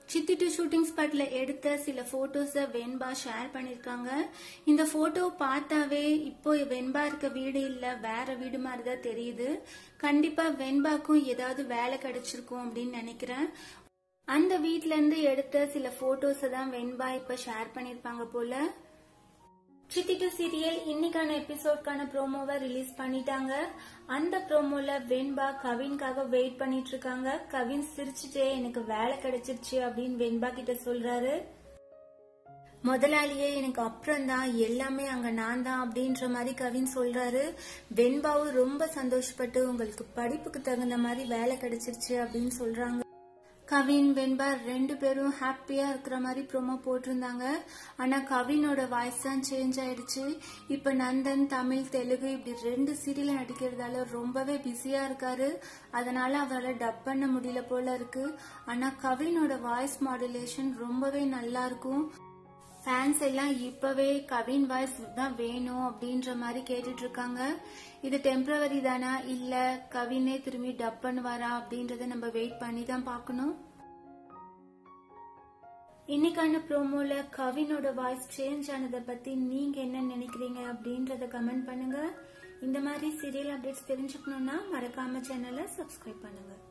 சித்தி to shooting ஸ்பாட்ல எடுத்த சில போட்டோஸ வெண்பா ஷேர் பண்ணிருக்காங்க இந்த போட்டோ பார்த்தாவே இப்போ வெண்பா இருக்க வீடு இல்ல வேற வீடு மாதிரி தான் தெரியுது கண்டிப்பா வெண்பாக்கும் ஏதாவது வேலை கிடைச்சிருக்கும் அப்படின்னு நினைக்கிறேன் அந்த வீட்ல இருந்து எடுத்த சில போட்டோஸ தான் வெண்பா இப்ப ஷேர் பண்ணிருப்பாங்க போல சித்தி டு சீரியல் இன்னைக்கான எபிசோட்கான ப்ரோமோவை ரிலீஸ் பண்ணிட்டாங்க அந்த ப்ரோமோல வெண்பா கவின்காக வெயிட் பண்ணிட்டு இருக்காங்க கவின் சிரிச்சுட்டே எனக்கு வேலை கிடைச்சிருச்சு அப்படின்னு வெண்பா கிட்ட சொல்றாரு முதலாளியே எனக்கு அப்புறம் தான் எல்லாமே அங்க நான் தான் அப்படின்ற மாதிரி கவின் சொல்றாரு வெண்பாவும் ரொம்ப சந்தோஷப்பட்டு உங்களுக்கு படிப்புக்கு தகுந்த மாதிரி வேலை கிடைச்சிருச்சு அப்படின்னு சொல்றாங்க கவின் வெண்பா ரெண்டு பேரும் ஹாப்பியா இருக்கிற மாதிரி ப்ரோமோ போட்டிருந்தாங்க ஆனா கவினோட வாய்ஸ் தான் சேஞ்ச் ஆயிடுச்சு இப்ப நந்தன் தமிழ் தெலுங்கு இப்படி ரெண்டு சீரியல் நடிக்கிறதால ரொம்பவே பிஸியா இருக்காரு அதனால அவரால் டப் பண்ண முடியல போல இருக்கு ஆனா கவினோட வாய்ஸ் மாடுலேஷன் ரொம்பவே நல்லா இருக்கும் ஃபேன்ஸ் எல்லாம் இப்பவே கவின் வாய்ஸ் தான் வேணும் அப்படின்ற மாதிரி கேட்டுட்டு இருக்காங்க இது டெம்பரவரி தானா இல்ல கவினே திரும்பி டப் பண்ணுவாரா அப்படின்றத நம்ம வெயிட் பண்ணி தான் பார்க்கணும் இன்னைக்கான ப்ரோமோல கவினோட வாய்ஸ் சேஞ்ச் ஆனதை பத்தி நீங்க என்ன நினைக்கிறீங்க அப்படின்றத கமெண்ட் பண்ணுங்க இந்த மாதிரி சீரியல் அப்டேட்ஸ் தெரிஞ்சுக்கணும்னா மறக்காம சேனலை சப்ஸ்கிரைப் பண்ணுங்க